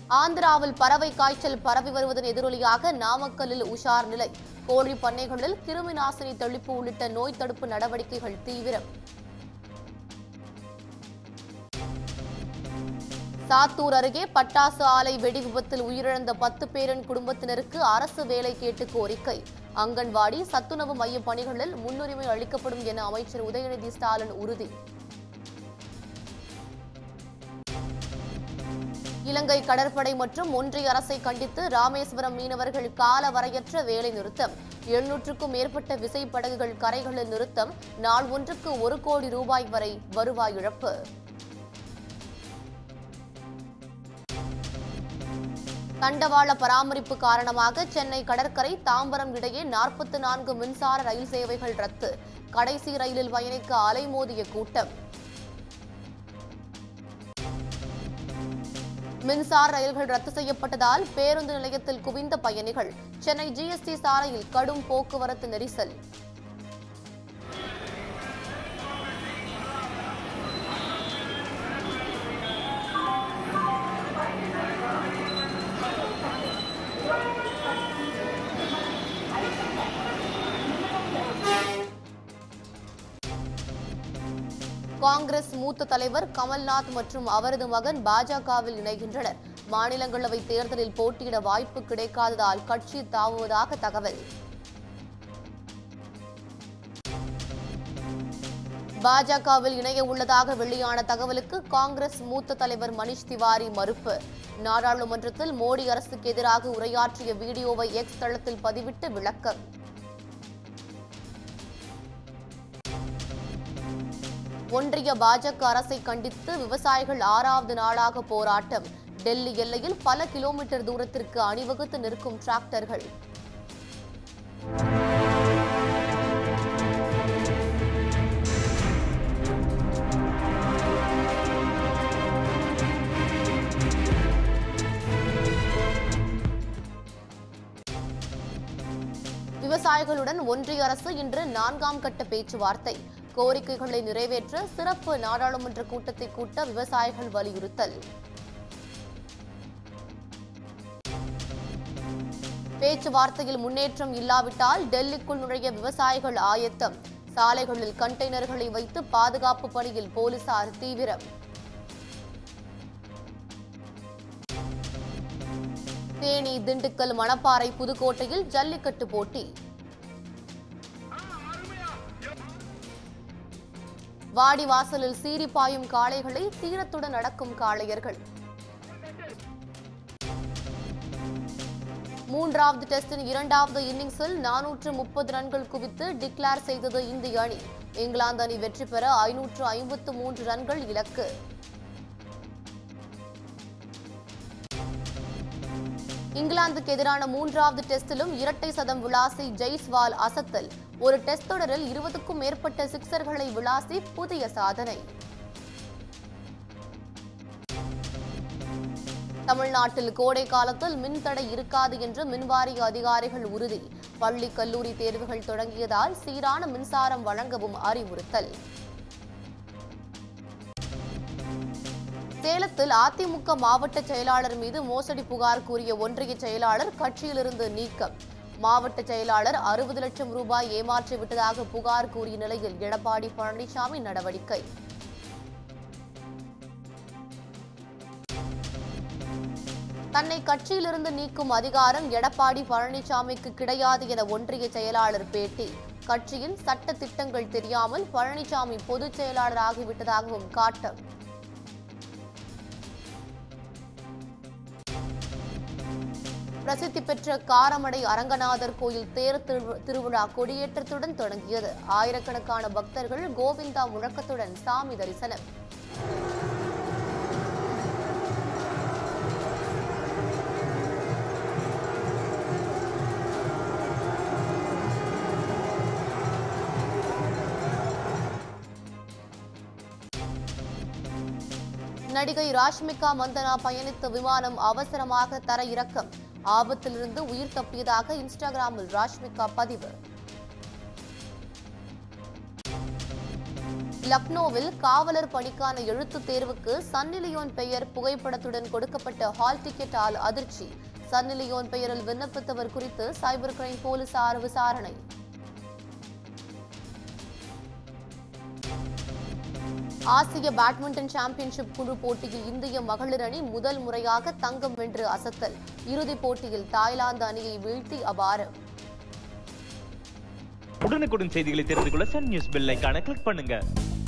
ஆந்திராவில் பறவை காய்ச்சல் பரவி வருவதன் எதிரொலியாக நாமக்கல்லில் உஷார் நிலை கோழி பண்ணைகளில் கிருமி நாசினி தெளிப்பு உள்ளிட்ட நோய் தடுப்பு நடவடிக்கைகள் தீவிரம் சாத்தூர் அருகே பட்டாசு ஆலை வெடி விபத்தில் உயிரிழந்த பத்து பேரின் குடும்பத்தினருக்கு அரசு வேலை கேட்டு கோரிக்கை அங்கன்வாடி சத்துணவு மைய பணிகளில் முன்னுரிமை அளிக்கப்படும் என அமைச்சர் உதயநிதி ஸ்டாலின் உறுதி இலங்கை கடற்படை மற்றும் ஒன்றிய அரசை கண்டித்து ராமேஸ்வரம் மீனவர்கள் கால வரையற்ற வேலை நிறுத்தம் எழுநூற்றுக்கும் மேற்பட்ட விசைப்படகுகள் கரைகளில் நிறுத்தம் நாள் ஒன்றுக்கு ஒரு கோடி ரூபாய் வரை வருவாய் இழப்பு தண்டவாள பராமரிப்பு காரணமாக சென்னை கடற்கரை தாம்பரம் இடையே நாற்பத்தி நான்கு மின்சார ரயில் சேவைகள் ரத்து கடைசி ரயிலில் பயணிக்க அலைமோதிய கூட்டம் மின்சார ரயில்கள் ரத்து செய்யப்பட்டதால் பேருந்து நிலையத்தில் குவிந்த பயணிகள் சென்னை ஜிஎஸ்டி சாலையில் கடும் போக்குவரத்து நெரிசல் காங்கிரஸ் மூத்த தலைவர் கமல்நாத் மற்றும் அவரது மகன் பாஜகவில் இணைகின்றனர் மாநிலங்களவை தேர்தலில் போட்டியிட வாய்ப்பு கிடைக்காததால் கட்சி தாவுவதாக தகவல் பாஜகவில் இணைய உள்ளதாக வெளியான தகவலுக்கு காங்கிரஸ் மூத்த தலைவர் மணிஷ் திவாரி மறுப்பு நாடாளுமன்றத்தில் மோடி அரசுக்கு எதிராக உரையாற்றிய வீடியோவை எக்ஸ் தளத்தில் பதிவிட்டு விளக்கம் ஒன்றிய பாஜக அரசை கண்டித்து விவசாயிகள் ஆறாவது நாளாக போராட்டம் டெல்லி எல்லையில் பல கிலோமீட்டர் தூரத்திற்கு அணிவகுத்து நிற்கும் டிராக்டர்கள் விவசாயிகளுடன் ஒன்றிய அரசு இன்று நான்காம் கட்ட பேச்சுவார்த்தை கோரிக்கைகளை நிறைவேற்ற சிறப்பு நாடாளுமன்ற கூட்டத்தை கூட்ட விவசாயிகள் வலியுறுத்தல் பேச்சுவார்த்தையில் முன்னேற்றம் இல்லாவிட்டால் டெல்லிக்குள் நுழைய விவசாயிகள் ஆயத்தம் சாலைகளில் கண்டெய்னர்களை வைத்து பாதுகாப்பு பணியில் போலீசார் தீவிரம் தேனி திண்டுக்கல் மணப்பாறை புதுக்கோட்டையில் ஜல்லிக்கட்டு போட்டி வாடிவாசலில் சீறி பாயும் காளைகளை தீரத்துடன் நடக்கும் காளையர்கள் மூன்றாவது டெஸ்டின் இரண்டாவது இன்னிங்ஸில் நானூற்று முப்பது ரன்கள் குவித்து டிக்ளேர் செய்தது இந்திய அணி இங்கிலாந்து அணி வெற்றி பெற ஐநூற்று ஐம்பத்து மூன்று ரன்கள் இலக்கு இங்கிலாந்துக்கு எதிரான மூன்றாவது டெஸ்டிலும் இரட்டை சதம் விளாசி ஜெய்ஸ்வால் அசத்தல் ஒரு டெஸ்ட் தொடரில் இருபதுக்கும் மேற்பட்ட சிக்சர்களை விளாசி புதிய சாதனை தமிழ்நாட்டில் கோடை காலத்தில் மின்தடை இருக்காது என்று மின்வாரிய அதிகாரிகள் உறுதி பள்ளி கல்லூரி தேர்வுகள் தொடங்கியதால் சீரான மின்சாரம் வழங்கவும் அறிவுறுத்தல் சேலத்தில் அதிமுக மாவட்ட செயலாளர் மீது மோசடி புகார் கூறிய ஒன்றிய செயலாளர் கட்சியிலிருந்து நீக்கம் மாவட்ட செயலாளர் அறுபது லட்சம் ரூபாய் ஏமாற்றி விட்டதாக புகார் கூறிய நிலையில் எடப்பாடி பழனிசாமி நடவடிக்கை தன்னை கட்சியிலிருந்து நீக்கும் அதிகாரம் எடப்பாடி பழனிசாமிக்கு கிடையாது என ஒன்றிய செயலாளர் பேட்டி கட்சியின் சட்ட திட்டங்கள் தெரியாமல் பழனிசாமி பொதுச் செயலாளர் ஆகிவிட்டதாகவும் காட்டம் பிரசித்தி பெற்ற காரமடை அரங்கநாதர் கோயில் தேர் திரு- திருவிழா கொடியேற்றத்துடன் தொடங்கியது ஆயிரக்கணக்கான பக்தர்கள் கோவிந்தா முழக்கத்துடன் சாமி தரிசனம் நடிகை ராஷ்மிகா மந்தனா பயணித்த விமானம் அவசரமாக தர இறக்கம் ஆபத்திலிருந்து உயிர் தப்பியதாக இன்ஸ்டாகிராமில் ராஷ்மிகா பதிவு லக்னோவில் காவலர் பணிக்கான எழுத்துத் தேர்வுக்கு சன்னிலியோன் பெயர் புகைப்படத்துடன் கொடுக்கப்பட்ட ஹால் டிக்கெட்டால் அதிர்ச்சி சன்னிலியோன் பெயரில் விண்ணப்பித்தவர் குறித்து சைபர் கிரைம் போலீசார் விசாரணை ஆசிய பேட்மிண்டன் சாம்பியன்ஷிப் குழு போட்டியில் இந்திய மகளிர் அணி முதல் முறையாக தங்கம் வென்று அசத்தல் இறுதிப் போட்டியில் தாய்லாந்து அணியை வீழ்த்தி அபாரம் உடனுக்குடன் செய்திகளை தெரிந்து கொள்ள சன் நியூஸ் பெல் ஐகானை கிளிக் பண்ணுங்க